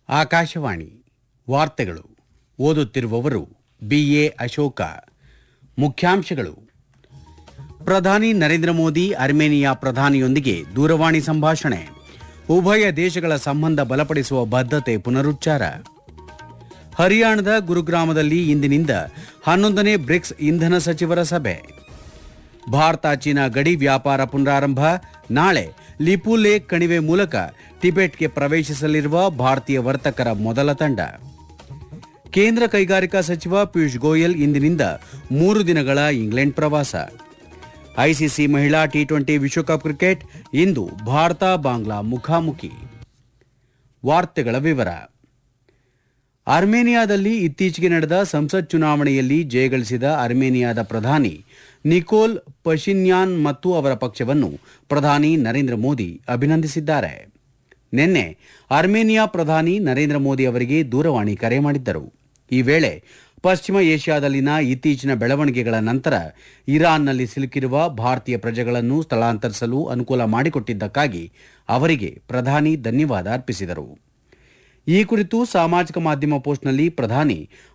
ಆಕಾಶವಾಣಿ ವಾರ್ತೆಗಳು ಓದುತ್ತಿರುವವರು ಬಿಎ ಅಶೋಕ ಮುಖ್ಯಾಂಶಗಳು ಪ್ರಧಾನಿ ನರೇಂದ್ರ ಮೋದಿ ಅರ್ಮೇನಿಯಾ ಪ್ರಧಾನಿಯೊಂದಿಗೆ ದೂರವಾಣಿ ಸಂಭಾಷಣೆ ಉಭಯ ದೇಶಗಳ ಸಂಬಂಧ ಬಲಪಡಿಸುವ ಬದ್ಧತೆ ಪುನರುಚ್ಚಾರ ಹರಿಯಾಣದ ಗುರುಗ್ರಾಮದಲ್ಲಿ ಇಂದಿನಿಂದ ಹನ್ನೊಂದನೇ ಬ್ರಿಕ್ಸ್ ಇಂಧನ ಸಚಿವರ ಸಭೆ ಭಾರತ ಚೀನಾ ಗಡಿ ವ್ಯಾಪಾರ ಪುನರಾರಂಭ ನಾಳೆ ಲಿಪು ಲೇಕ್ ಕಣಿವೆ ಮೂಲಕ ಟಿಬೆಟ್ಗೆ ಪ್ರವೇಶಿಸಲಿರುವ ಭಾರತೀಯ ವರ್ತಕರ ಮೊದಲ ತಂಡ ಕೇಂದ್ರ ಕೈಗಾರಿಕಾ ಸಚಿವ ಪಿಯೂಷ್ ಗೋಯಲ್ ಇಂದಿನಿಂದ ಮೂರು ದಿನಗಳ ಇಂಗ್ಲೆಂಡ್ ಪ್ರವಾಸ ಐಸಿಸಿ ಮಹಿಳಾ ಟಿ ಟ್ವೆಂಟಿ ವಿಶ್ವಕಪ್ ಕ್ರಿಕೆಟ್ ಇಂದು ಭಾರತ ಬಾಂಗ್ಲಾ ಮುಖಾಮುಖಿ ವಾರ್ತೆಗಳ ವಿವರ ಅರ್ಮೇನಿಯಾದಲ್ಲಿ ಇತ್ತೀಚೆಗೆ ನಡೆದ ಸಂಸತ್ ಚುನಾವಣೆಯಲ್ಲಿ ಜಯಗಳಿಸಿದ ಅರ್ಮೇನಿಯಾದ ಪ್ರಧಾನಿ ನಿಕೋಲ್ ಪಶಿನ್ಯಾನ್ ಮತ್ತು ಅವರ ಪಕ್ಷವನ್ನು ಪ್ರಧಾನಿ ನರೇಂದ್ರ ಮೋದಿ ಅಭಿನಂದಿಸಿದ್ದಾರೆ ನಿನ್ನೆ ಅರ್ಮೇನಿಯಾ ಪ್ರಧಾನಿ ನರೇಂದ್ರ ಮೋದಿ ಅವರಿಗೆ ದೂರವಾಣಿ ಕರೆ ಮಾಡಿದ್ದರು ಈ ವೇಳೆ ಪಶ್ಚಿಮ ಏಷ್ಯಾದಲ್ಲಿನ ಇತ್ತೀಚಿನ ಬೆಳವಣಿಗೆಗಳ ನಂತರ ಇರಾನ್ನಲ್ಲಿ ಸಿಲುಕಿರುವ ಭಾರತೀಯ ಪ್ರಜೆಗಳನ್ನು ಸ್ಥಳಾಂತರಿಸಲು ಅನುಕೂಲ ಮಾಡಿಕೊಟ್ಟಿದ್ದಕ್ಕಾಗಿ ಅವರಿಗೆ ಪ್ರಧಾನಿ ಧನ್ಯವಾದ ಅರ್ಪಿಸಿದರು ಈ ಕುರಿತು ಸಾಮಾಜಿಕ ಮಾಧ್ಯಮ ಪೋಸ್ಟ್ನಲ್ಲಿ ಪ್ರಧಾನಿ